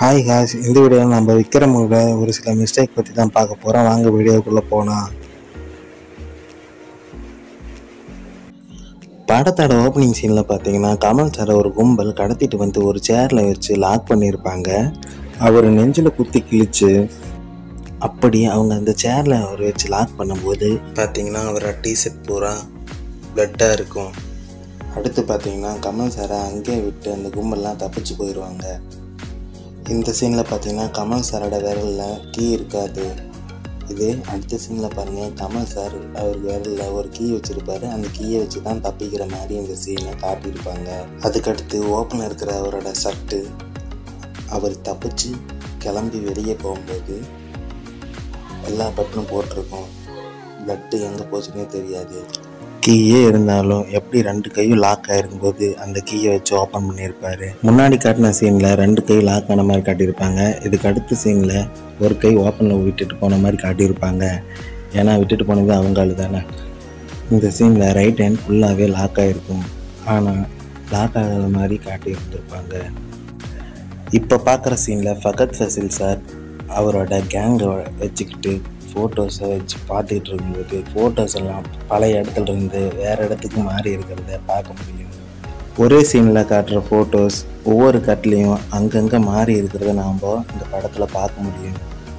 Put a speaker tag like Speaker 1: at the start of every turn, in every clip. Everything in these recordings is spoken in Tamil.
Speaker 1: ஹாய் காய்ஸ் இந்த வீடியோவில் நம்ம விக்ரமோட ஒரு சில மிஸ்டேக் பற்றி தான் பார்க்க போகிறோம் வாங்க வீடியோக்குள்ளே போகலாம் படத்தோட ஓப்பனிங் சீனில் பார்த்தீங்கன்னா கமல் சாரை ஒரு கும்பல் கடத்திட்டு வந்து ஒரு சேரில் வச்சு லாக் பண்ணியிருப்பாங்க அவர் நெஞ்சில் குத்தி கிழிச்சு அப்படி அவங்க அந்த சேரில் அவர் வச்சு லாக் பண்ணும்போது பார்த்தீங்கன்னா அவரோட டிஷர்ட் பூரா பிளட்டாக இருக்கும் அடுத்து பார்த்தீங்கன்னா கமல் சாரை அங்கேயே விட்டு அந்த கும்பல்லாம் தப்பிச்சு போயிடுவாங்க இந்த சீனில் பார்த்தீங்கன்னா கமல் சாரோட விரலில் கீ இருக்காது இது அடுத்த சீனில் பாருங்கள் கமல் சார் அவர் விரலில் ஒரு கீ வச்சுருப்பாரு அந்த கீயை வச்சு தான் தப்பிக்கிற மாதிரி இந்த சீனை காட்டியிருப்பாங்க அதுக்கடுத்து ஓப்பனில் இருக்கிற அவரோட ஷர்ட்டு அவர் தப்பிச்சு கிளம்பி வெளியே போகும்போது எல்லா பட்டனும் போட்டிருக்கோம் பிளட்டு எங்கே போச்சுன்னே தெரியாது கீயே இருந்தாலும் எப்படி ரெண்டு கையும் லாக் ஆயிருக்கும்போது அந்த கீயை வச்சு ஓப்பன் பண்ணியிருப்பாரு முன்னாடி காட்டின சீனில் ரெண்டு கை லாக் ஆன மாதிரி காட்டியிருப்பாங்க இதுக்கு அடுத்த சீனில் ஒரு கை ஓப்பனில் விட்டுட்டு போன மாதிரி காட்டியிருப்பாங்க ஏன்னா விட்டுட்டு போனது அவங்க ஆளு தானே இந்த சீனில் ரைட் ஹேண்ட் ஃபுல்லாகவே லாக் ஆகிருக்கும் ஆனால் லாக் ஆகாத மாதிரி காட்டியிருந்திருப்பாங்க இப்போ பார்க்குற சீனில் ஃபகத் ஃபசில் சார் அவரோட கேங்கை வச்சுக்கிட்டு ஃபோட்டோஸை வச்சு பார்த்துக்கிட்டு இருக்கும்போது ஃபோட்டோஸ் எல்லாம் பழைய இடத்துல இருந்து வேறு இடத்துக்கு மாறி இருக்கிறத பார்க்க முடியும் ஒரே சீனில் காட்டுற ஃபோட்டோஸ் ஒவ்வொரு கட்லேயும் அங்கங்கே மாறி இருக்கிறத நாம் இந்த படத்தில் பார்க்க முடியும்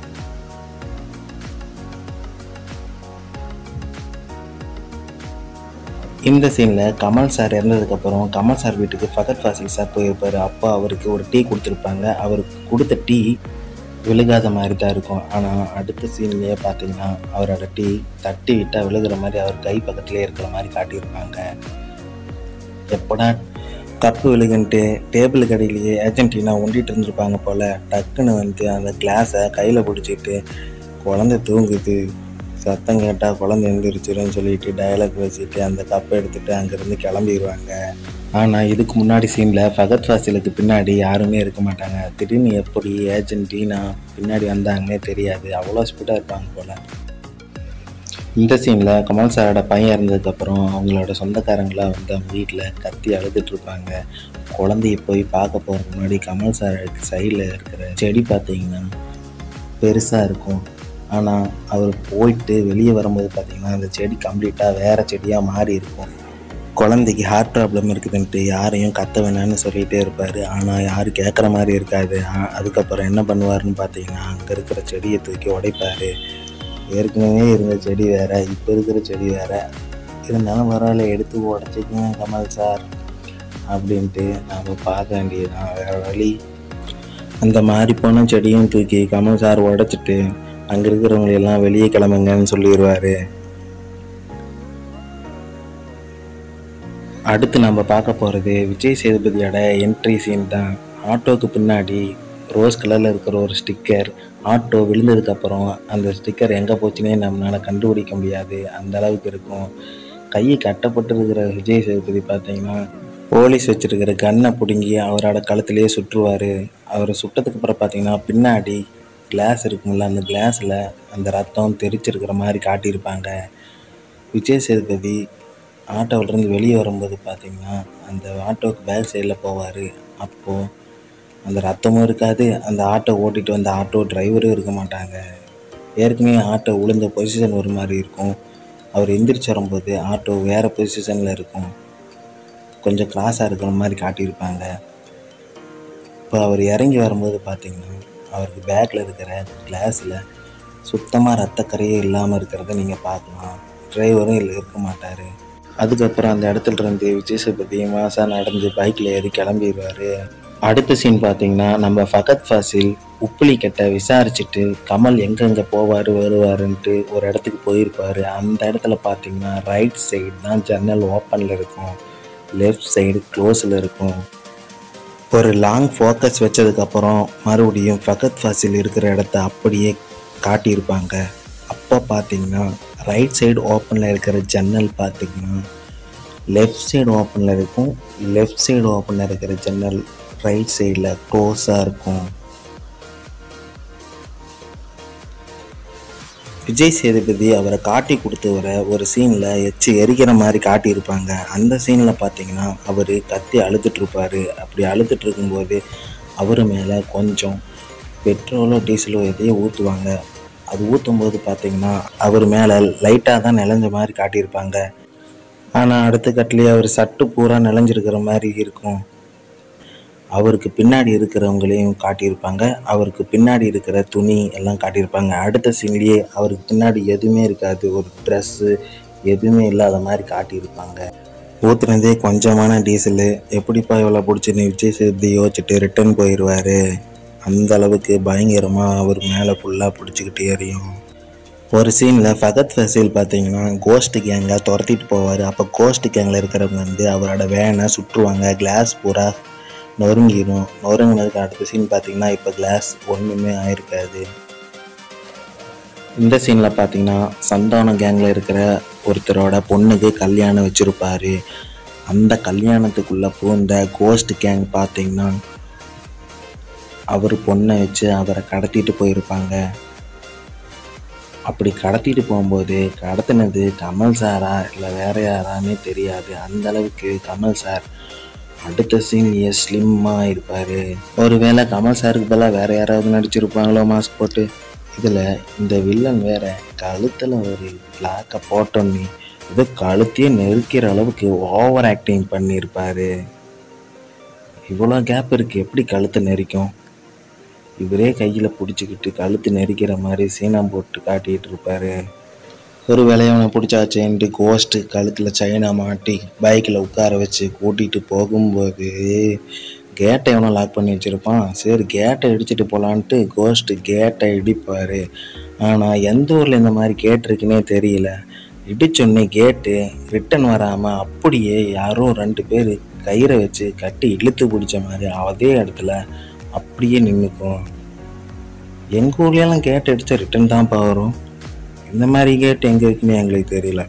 Speaker 1: இந்த சீனில் கமல் சார் இறந்ததுக்கப்புறம் கமல் சார் வீட்டுக்கு ஃபகத் ஃபாசில் சார் போயிருப்பார் அப்போ அவருக்கு ஒரு டீ கொடுத்துருப்பாங்க அவருக்கு கொடுத்த டீ விழுகாத மாதிரி தான் இருக்கும் ஆனால் அடுத்த சீன்லேயே பார்த்தீங்கன்னா அவரோட டீ தட்டி விட்டால் விழுகிற மாதிரி அவர் கை பக்கத்துலேயே இருக்கிற மாதிரி காட்டியிருப்பாங்க எப்படா கப்பு விழுகுன்ட்டு டேபிளுக்கு அடியிலேயே ஏஜென்டினா ஒண்டிட்டு இருந்திருப்பாங்க போல் டக்குன்னு வந்து அந்த கிளாஸை கையில் பிடிச்சிட்டு குழந்தை தூங்குது சத்தம் கேட்டால் குழந்தை எழுந்திரிச்சிருன்னு சொல்லிட்டு டயலாக் வச்சுட்டு அந்த கப்பை எடுத்துகிட்டு அங்கேருந்து கிளம்பிடுவாங்க ஆனால் இதுக்கு முன்னாடி சீனில் ஃபகத் ஃபாசிலுக்கு பின்னாடி யாருமே இருக்க மாட்டாங்க திடீர்னு எப்படி ஏஜென்டினா பின்னாடி வந்தாங்கன்னே தெரியாது அவ்வளோ ஸ்பீடாக இருப்பாங்க போல் இந்த சீனில் கமல் சாரோட பையன் இறந்ததுக்கப்புறம் அவங்களோட சொந்தக்காரங்களாம் வந்து அவங்க வீட்டில் கத்தி அழுதுட்டு இருப்பாங்க குழந்தைய போய் பார்க்க போகிறதுக்கு முன்னாடி கமல் சாருக்கு சைடில் இருக்கிற செடி பார்த்தீங்கன்னா பெருசாக இருக்கும் ஆனால் அவர் போயிட்டு வெளியே வரும்போது பார்த்தீங்கன்னா அந்த செடி கம்ப்ளீட்டாக வேறு செடியாக மாறி இருக்கும் குழந்தைக்கு ஹார்ட் ப்ராப்ளம் இருக்குதுன்ட்டு யாரையும் கத்த வேணாம்னு சொல்லிகிட்டே இருப்பார் ஆனால் யாரும் கேட்குற மாதிரி இருக்காது ஆ- அதுக்கப்புறம் என்ன பண்ணுவாருன்னு பார்த்தீங்கன்னா அங்கே இருக்கிற செடியை தூக்கி உடைப்பார் ஏற்கனவே இருந்த செடி வேற இப்போ இருக்கிற செடி வேற இருந்தாலும் பரவாயில்ல எடுத்து உடச்சிக்கங்க கமல் சார் அப்படின்ட்டு நாம் பார்க்க வேண்டியதுதான் வேறு வழி அந்த மாதிரி போன செடியும் தூக்கி கமல் சார் உடைச்சிட்டு அங்கே இருக்கிறவங்களை எல்லாம் வெளியே கிளம்புங்கன்னு சொல்லிடுவார் அடுத்து நம்ம பார்க்க போகிறது விஜய் சேதுபதியோட என்ட்ரி சீன் தான் ஆட்டோவுக்கு பின்னாடி ரோஸ் கலரில் இருக்கிற ஒரு ஸ்டிக்கர் ஆட்டோ விழுந்ததுக்கப்புறம் அந்த ஸ்டிக்கர் எங்கே போச்சுன்னே நம்மளால் கண்டுபிடிக்க முடியாது அந்த அளவுக்கு இருக்கும் கை கட்டப்பட்டு இருக்கிற விஜய் சேதுபதி பார்த்தீங்கன்னா போலீஸ் வச்சிருக்கிற கன்னை பிடுங்கி அவரோட கழுத்துலேயே சுற்றுவார் அவரை சுட்டதுக்கு அப்புறம் பார்த்தீங்கன்னா பின்னாடி கிளாஸ் இருக்கும்ல அந்த கிளாஸில் அந்த ரத்தம் தெரிச்சிருக்கிற மாதிரி காட்டியிருப்பாங்க விஜய் சேதுபதி ஆட்டோவிலேருந்து வெளியே வரும்போது பார்த்தீங்கன்னா அந்த ஆட்டோவுக்கு பேக் சைடில் போவார் அப்போது அந்த ரத்தமும் இருக்காது அந்த ஆட்டோ ஓட்டிகிட்டு வந்த ஆட்டோ டிரைவரும் இருக்க மாட்டாங்க ஏற்கனவே ஆட்டோ உளுந்த பொசிஷன் ஒரு மாதிரி இருக்கும் அவர் எந்திரிச்சு வரும்போது ஆட்டோ வேறு பொசிஷனில் இருக்கும் கொஞ்சம் கிராஸாக இருக்கிற மாதிரி காட்டியிருப்பாங்க இப்போ அவர் இறங்கி வரும்போது பார்த்தீங்கன்னா அவருக்கு பேக்கில் இருக்கிற கிளாஸில் சுத்தமாக ரத்தக்கரையே இல்லாமல் இருக்கிறத நீங்கள் பார்க்கலாம் டிரைவரும் இதில் இருக்க மாட்டார் அதுக்கப்புறம் அந்த இடத்துல இருந்து விஜய் சேதுபதி மாசா நடந்து பைக்கில் ஏறி கிளம்பிடுவார் அடுத்த சீன் பார்த்தீங்கன்னா நம்ம ஃபகத் ஃபாசில் உப்புளி கட்ட விசாரிச்சுட்டு கமல் எங்கெங்கே போவார் வருவாருன்ட்டு ஒரு இடத்துக்கு போயிருப்பார் அந்த இடத்துல பார்த்தீங்கன்னா ரைட் சைடு தான் ஜன்னல் ஓப்பனில் இருக்கும் லெஃப்ட் சைடு க்ளோஸில் இருக்கும் ஒரு லாங் ஃபோக்கஸ் வச்சதுக்கப்புறம் மறுபடியும் ஃபகத் ஃபாசில் இருக்கிற இடத்த அப்படியே காட்டியிருப்பாங்க அப்போ பார்த்தீங்கன்னா ரைட் சைடு ஓப்பனில் இருக்கிற ஜன்னல் பார்த்தீங்கன்னா லெஃப்ட் சைடு ஓப்பனில் இருக்கும் லெஃப்ட் சைடு ஓப்பனில் இருக்கிற ஜன்னல் ரைட் சைடில் க்ளோஸாக இருக்கும் விஜய் சேதுபதி அவரை காட்டி கொடுத்து வர ஒரு சீனில் எச்சு எரிக்கிற மாதிரி காட்டியிருப்பாங்க அந்த சீனில் பார்த்தீங்கன்னா அவர் கத்தி அழுதுட்டு இருப்பாரு அப்படி அழுதுட்டு இருக்கும்போது அவர் மேலே கொஞ்சம் பெட்ரோலோ டீசலோ எதையோ ஊற்றுவாங்க அது ஊற்றும் போது பார்த்தீங்கன்னா அவர் மேலே லைட்டாக தான் நிலஞ்ச மாதிரி காட்டியிருப்பாங்க ஆனால் அடுத்த கட்டிலே அவர் சட்டு பூரா நிலஞ்சிருக்கிற மாதிரி இருக்கும் அவருக்கு பின்னாடி இருக்கிறவங்களையும் காட்டியிருப்பாங்க அவருக்கு பின்னாடி இருக்கிற துணி எல்லாம் காட்டியிருப்பாங்க அடுத்த சீன்லேயே அவருக்கு பின்னாடி எதுவுமே இருக்காது ஒரு ட்ரெஸ்ஸு எதுவுமே இல்லாத மாதிரி காட்டியிருப்பாங்க ஊற்றுனதே கொஞ்சமான டீசலு எப்படிப்பா இவ்வளோ பிடிச்சின்னு விஜய் சேதுபதி யோசிச்சுட்டு ரிட்டர்ன் போயிடுவார் அந்த அளவுக்கு பயங்கரமாக அவர் மேலே ஃபுல்லாக பிடிச்சிக்கிட்டு எறியும் ஒரு சீனில் ஃபகத் ஃபசீல் பார்த்தீங்கன்னா கோஸ்ட் கேங்கை துரத்திட்டு போவார் அப்போ கோஸ்ட் கேங்கில் இருக்கிறவங்க வந்து அவரோட வேனை சுற்றுவாங்க கிளாஸ் பூரா நொறுங்கிடும் நொறுங்கினதுக்கு அடுத்த சீன் பார்த்தீங்கன்னா இப்போ கிளாஸ் ஒன்றுமே ஆயிருக்காது இந்த சீனில் பார்த்தீங்கன்னா சந்தானம் கேங்கில் இருக்கிற ஒருத்தரோட பொண்ணுக்கு கல்யாணம் வச்சுருப்பாரு அந்த கல்யாணத்துக்குள்ளே பூந்த கோஸ்ட் கேங் பார்த்தீங்கன்னா அவர் பொண்ணை வச்சு அவரை கடத்திட்டு போயிருப்பாங்க அப்படி கடத்திட்டு போகும்போது கடத்தினது கமல் சாரா இல்லை வேற யாரானே தெரியாது அந்த அளவுக்கு கமல் சார் அடுத்த சீன்லேயே ஸ்லிம்மாக இருப்பார் ஒருவேளை கமல் சாருக்கு பதிலாக வேற யாராவது நடிச்சிருப்பாங்களோ மாஸ்க் போட்டு இதில் இந்த வில்லன் வேற கழுத்தில் ஒரு பிளாக்கை போட்டோன்னே ஏதோ கழுத்தையே நெருக்கிற அளவுக்கு ஓவர் ஆக்டிங் பண்ணியிருப்பாரு இவ்வளோ கேப் இருக்குது எப்படி கழுத்தை நெரிக்கும் இவரே கையில் பிடிச்சிக்கிட்டு கழுத்து நெரிக்கிற மாதிரி சீனம் போட்டு காட்டிகிட்டு இருப்பாரு ஒரு வேலையவனை பிடிச்சாச்சேன்ட்டு கோஸ்ட்டு கழுத்தில் சைனா மாட்டி பைக்கில் உட்கார வச்சு கூட்டிகிட்டு போகும்போது கேட்டை எவனோ லாக் பண்ணி வச்சுருப்பான் சரி கேட்டை இடிச்சிட்டு போகலான்ட்டு கோஸ்ட்டு கேட்டை இடிப்பார் ஆனால் எந்த ஊரில் இந்த மாதிரி கேட் இருக்குன்னே தெரியல இடிச்சொன்னே கேட்டு ரிட்டன் வராமல் அப்படியே யாரோ ரெண்டு பேர் கயிறை வச்சு கட்டி இழுத்து பிடிச்ச மாதிரி அதே இடத்துல அப்படியே நின்றுக்கும் எங்கள் ஊர்லலாம் கேட் அடித்தா ரிட்டன் தான்ப்பா வரும் இந்த மாதிரி கேட் எங்கே இருக்குன்னு எங்களுக்கு தெரியல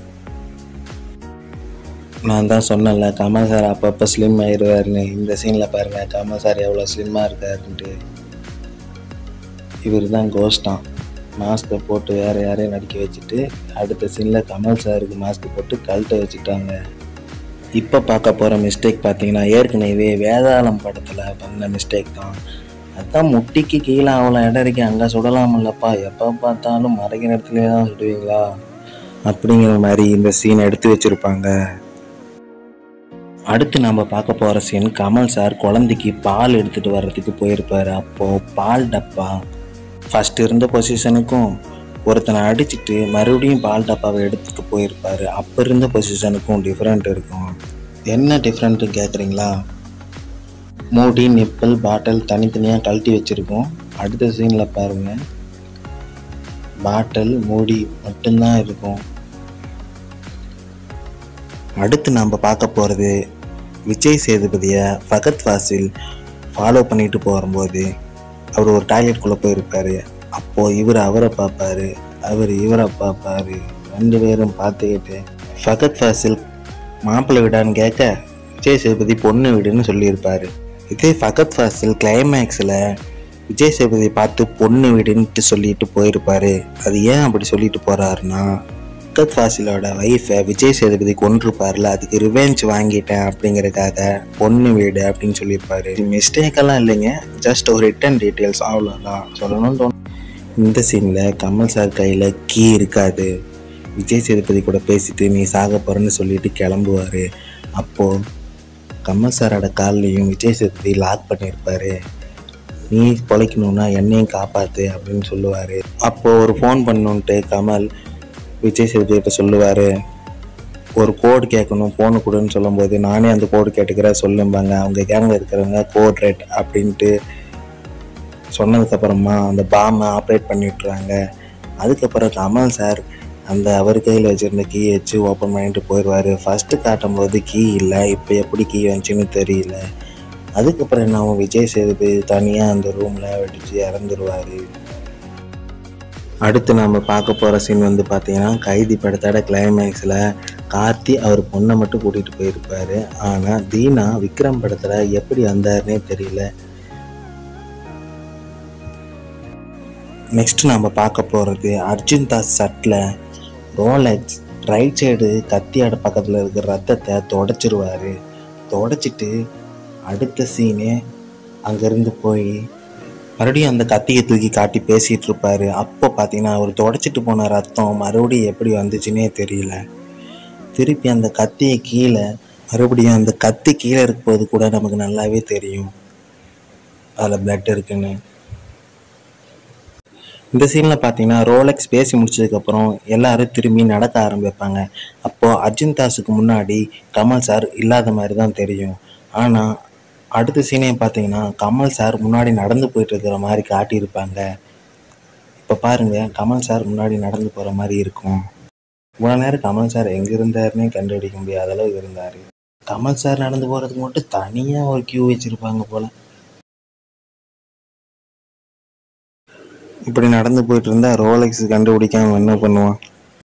Speaker 1: நான் தான் சொன்னேன்ல கமல் சார் அப்பப்போ ஸ்லிம் ஆயிடுவாருன்னு இந்த சீனில் பாருங்கள் கமல் சார் எவ்வளோ ஸ்லிம்மாக இருக்காருன்ட்டு இவர் தான் கோஸ்டான் மாஸ்க்கை போட்டு வேறு யாரையும் நடிக்க வச்சுட்டு அடுத்த சீனில் கமல் சாருக்கு மாஸ்க் போட்டு கழட்ட வச்சுட்டாங்க இப்போ பார்க்க போகிற மிஸ்டேக் பார்த்தீங்கன்னா ஏற்கனவே வேதாளம் படத்தில் பண்ண மிஸ்டேக் தான் அதான் முட்டிக்கு கீழே அவ்வளோ இடம் இருக்கு அங்கே சுடலாமில்லப்பா எப்போ பார்த்தாலும் மறைக்கிற இடத்துலயே தான் சுடுவீங்களா அப்படிங்கிற மாதிரி இந்த சீன் எடுத்து வச்சுருப்பாங்க அடுத்து நம்ம பார்க்க போகிற சீன் கமல் சார் குழந்தைக்கு பால் எடுத்துகிட்டு வர்றதுக்கு போயிருப்பார் அப்போது பால் டப்பா ஃபஸ்ட் இருந்த பொசிஷனுக்கும் ஒருத்தனை அடிச்சுட்டு மறுபடியும் பால் டப்பாவை எடுத்துகிட்டு போயிருப்பார் அப்போ இருந்த பொசிஷனுக்கும் டிஃப்ரெண்ட் இருக்கும் என்ன டிஃப்ரெண்ட்டு கேட்குறீங்களா மூடி நிப்பிள் பாட்டில் தனித்தனியாக கழட்டி வச்சுருக்கோம் அடுத்த சீனில் பாருங்கள் பாட்டில் மூடி மட்டும்தான் இருக்கும் அடுத்து நாம் பார்க்க போகிறது விஜய் சேதுபதியை ஃபகத் வாசில் ஃபாலோ பண்ணிட்டு போகும்போது அவர் ஒரு டாய்லெட்குள்ளே போயிருப்பார் அப்போது இவர் அவரை பார்ப்பாரு அவர் இவரை பார்ப்பாரு ரெண்டு பேரும் பார்த்துக்கிட்டு ஃபகத் ஃபாசில் மாப்பிள்ளை வீடான்னு கேட்க விஜய் சேதுபதி பொண்ணு வீடுன்னு சொல்லியிருப்பாரு இதே ஃபகத் ஃபாசில் கிளைமேக்ஸில் விஜய் சேதுபதி பார்த்து பொண்ணு வீடுன்ட்டு சொல்லிட்டு போயிருப்பாரு அது ஏன் அப்படி சொல்லிட்டு போறாருன்னா ஃபகத் ஃபாசிலோட ஒய்ஃபை விஜய் சேதுபதி கொண்டிருப்பார்ல அதுக்கு ரிவெஞ்ச் வாங்கிட்டேன் அப்படிங்கறதுக்காக பொண்ணு வீடு அப்படின்னு சொல்லியிருப்பாரு மிஸ்டேக்கெல்லாம் இல்லைங்க ஜஸ்ட் ஒரு ரிட்டன் டீட்டெயில்ஸ் அவ்வளோதான் சொல்லணும்னு தோணும் இந்த சீனில் கமல் சார் கையில் கீ இருக்காது விஜய் சேதுபதி கூட பேசிட்டு நீ சாக போகிறேன்னு சொல்லிட்டு கிளம்புவார் அப்போது கமல் சாரோட கால்லையும் விஜய் சேதுபதி லாக் பண்ணியிருப்பாரு நீ பொழைக்கணும்னா என்னையும் காப்பாற்று அப்படின்னு சொல்லுவார் அப்போது ஒரு ஃபோன் பண்ணுன்ட்டு கமல் விஜய் சேதுபதிகிட்ட சொல்லுவார் ஒரு கோடு கேட்கணும் ஃபோனு கொடுன்னு சொல்லும்போது நானே அந்த கோடு கேட்டுக்கிறேன் சொல்லும்பாங்க அவங்க கேங்கில் இருக்கிறவங்க கோட் ரெட் அப்படின்ட்டு சொன்னதுக்கப்புறமா அந்த பாமை ஆப்ரேட் பண்ணி விட்டுறாங்க அதுக்கப்புறம் கமல் சார் அந்த அவர் கையில் வச்சுருந்த கீ வச்சு ஓப்பன் பண்ணிட்டு போயிடுவார் ஃபஸ்ட்டு காட்டும் போது கீ இல்லை இப்போ எப்படி கீ வந்துச்சுன்னு தெரியல அதுக்கப்புறம் என்ன ஆகும் விஜய் சேதுபதி தனியாக அந்த ரூமில் வெடிச்சு இறந்துருவார் அடுத்து நம்ம பார்க்க போகிற சீன் வந்து பார்த்தீங்கன்னா கைதி படத்தோட கிளைமேக்ஸில் கார்த்தி அவர் பொண்ணை மட்டும் கூட்டிகிட்டு போயிருப்பார் ஆனால் தீனா விக்ரம் படத்தில் எப்படி வந்தாருன்னே தெரியல நெக்ஸ்ட் நம்ம பார்க்க போகிறது அர்ஜுன் தாஸ் சட்டில் ரோலெக்ஸ் ரைட் சைடு கத்தியாட பக்கத்தில் இருக்கிற ரத்தத்தை தொடச்சிருவார் தொடச்சிட்டு அடுத்த சீனே அங்கேருந்து போய் மறுபடியும் அந்த கத்தியை தூக்கி காட்டி பேசிகிட்டு இருப்பாரு அப்போ பார்த்தீங்கன்னா அவர் தொடச்சிட்டு போன ரத்தம் மறுபடியும் எப்படி வந்துச்சுன்னே தெரியல திருப்பி அந்த கத்தியை கீழே மறுபடியும் அந்த கத்தி கீழே இருக்கும்போது கூட நமக்கு நல்லாவே தெரியும் அதில் பிளட் இருக்குன்னு இந்த சீனில் பார்த்தீங்கன்னா ரோலெக்ஸ் பேசி முடிச்சதுக்கப்புறம் எல்லாரும் திரும்பி நடக்க ஆரம்பிப்பாங்க அப்போது அர்ஜுன் தாஸுக்கு முன்னாடி கமல் சார் இல்லாத மாதிரி தான் தெரியும் ஆனால் அடுத்த சீனே பார்த்தீங்கன்னா கமல் சார் முன்னாடி நடந்து போயிட்டு இருக்கிற மாதிரி காட்டியிருப்பாங்க இப்போ பாருங்க கமல் சார் முன்னாடி நடந்து போகிற மாதிரி இருக்கும் இவ்வளோ நேரம் கமல் சார் எங்கே இருந்தாருன்னே கண்டுபிடிக்க முடியாத அளவுக்கு இருந்தார் கமல் சார் நடந்து போகிறதுக்கு மட்டும் தனியாக ஒரு கியூ வச்சுருப்பாங்க போல் இப்படி நடந்து போயிட்டு இருந்தா ரோலெக்ஸ் கண்டுபிடிக்காம என்ன பண்ணுவான்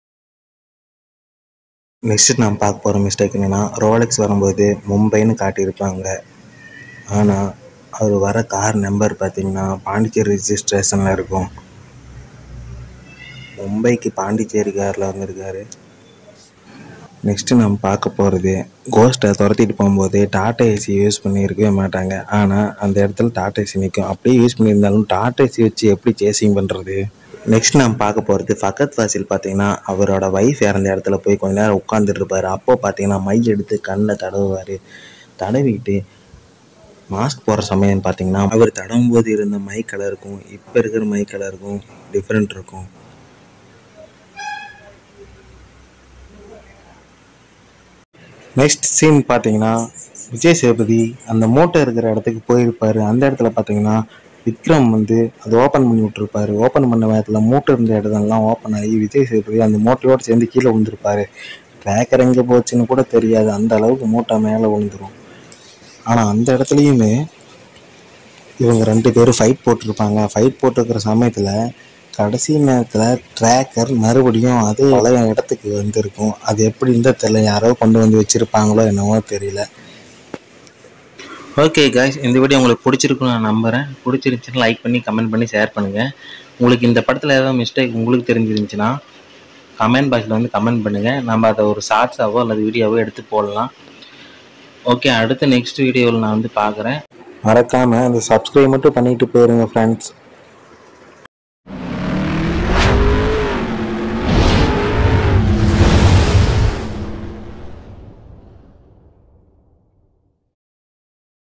Speaker 1: நெக்ஸ்ட் நான் பார்க்க போகிற மிஸ்டேக் என்னன்னா ரோலெக்ஸ் வரும்போது மும்பைன்னு காட்டியிருப்பாங்க ஆனால் அவர் வர கார் நம்பர் பார்த்தீங்கன்னா பாண்டிச்சேரி ரிஜிஸ்ட்ரேஷனில் இருக்கும் மும்பைக்கு பாண்டிச்சேரி காரில் வந்திருக்காரு நெக்ஸ்ட்டு நம்ம பார்க்க போகிறது கோஸ்ட்டை துரத்திட்டு போகும்போது டாட்டா ஏசி யூஸ் பண்ணியிருக்கவே மாட்டாங்க ஆனால் அந்த இடத்துல டாட்டா ஏசி நிற்கும் அப்படியே யூஸ் பண்ணியிருந்தாலும் டாட்டா ஏசி வச்சு எப்படி சேசிங் பண்ணுறது நெக்ஸ்ட் நம்ம பார்க்க போகிறது ஃபகத் ஃபாசில் பார்த்தீங்கன்னா அவரோட ஒய்ஃப் இறந்த இடத்துல போய் கொஞ்ச நேரம் உட்காந்துட்டு இருப்பாரு அப்போ பார்த்தீங்கன்னா மை எடுத்து கண்ணில் தடவுவார் தடவிட்டு மாஸ்க் போடுற சமயம் பார்த்தீங்கன்னா அவர் தடவும் போது இருந்த மை கலருக்கும் இப்போ இருக்கிற மை கலருக்கும் டிஃப்ரெண்ட் இருக்கும் நெக்ஸ்ட் சீன் பார்த்தீங்கன்னா விஜய் சேதுபதி அந்த மூட்டை இருக்கிற இடத்துக்கு போயிருப்பாரு அந்த இடத்துல பார்த்தீங்கன்னா விக்ரம் வந்து அது ஓப்பன் பண்ணி விட்டுருப்பாரு ஓப்பன் பண்ண நேரத்தில் மூட்டை இருந்த இடத்துலலாம் ஓப்பன் ஆகி விஜய் சேதுபதி அந்த மூட்டையோடு சேர்ந்து கீழே விழுந்திருப்பாரு கிராக்கர் எங்கே போச்சுன்னு கூட தெரியாது அந்த அளவுக்கு மூட்டை மேலே விழுந்துரும் ஆனால் அந்த இடத்துலையுமே இவங்க ரெண்டு பேரும் ஃபைட் போட்டிருப்பாங்க ஃபைட் போட்டிருக்கிற சமயத்தில் கடைசி நேரத்தில் ட்ராக்கர் மறுபடியும் அது பழைய இடத்துக்கு வந்திருக்கும் அது எப்படி இருந்தால் தெரியல யாரோ கொண்டு வந்து வச்சுருப்பாங்களோ என்னவோ தெரியல ஓகே காய்ஸ் இந்த வீடியோ உங்களுக்கு பிடிச்சிருக்குன்னு நான் நம்புகிறேன் பிடிச்சிருந்துச்சுன்னா லைக் பண்ணி கமெண்ட் பண்ணி ஷேர் பண்ணுங்கள் உங்களுக்கு இந்த படத்தில் ஏதாவது மிஸ்டேக் உங்களுக்கு தெரிஞ்சிருந்துச்சுன்னா கமெண்ட் பாக்ஸில் வந்து கமெண்ட் பண்ணுங்கள் நம்ம அதை ஒரு ஷார்ட்ஸாவோ அல்லது வீடியோவோ எடுத்து போடலாம் ஓகே அடுத்த நெக்ஸ்ட் வீடியோவில் நான் வந்து பார்க்குறேன் மறக்காமல் அந்த சப்ஸ்கிரைப் மட்டும் பண்ணிட்டு போயிருங்க ஃப்ரெண்ட்ஸ்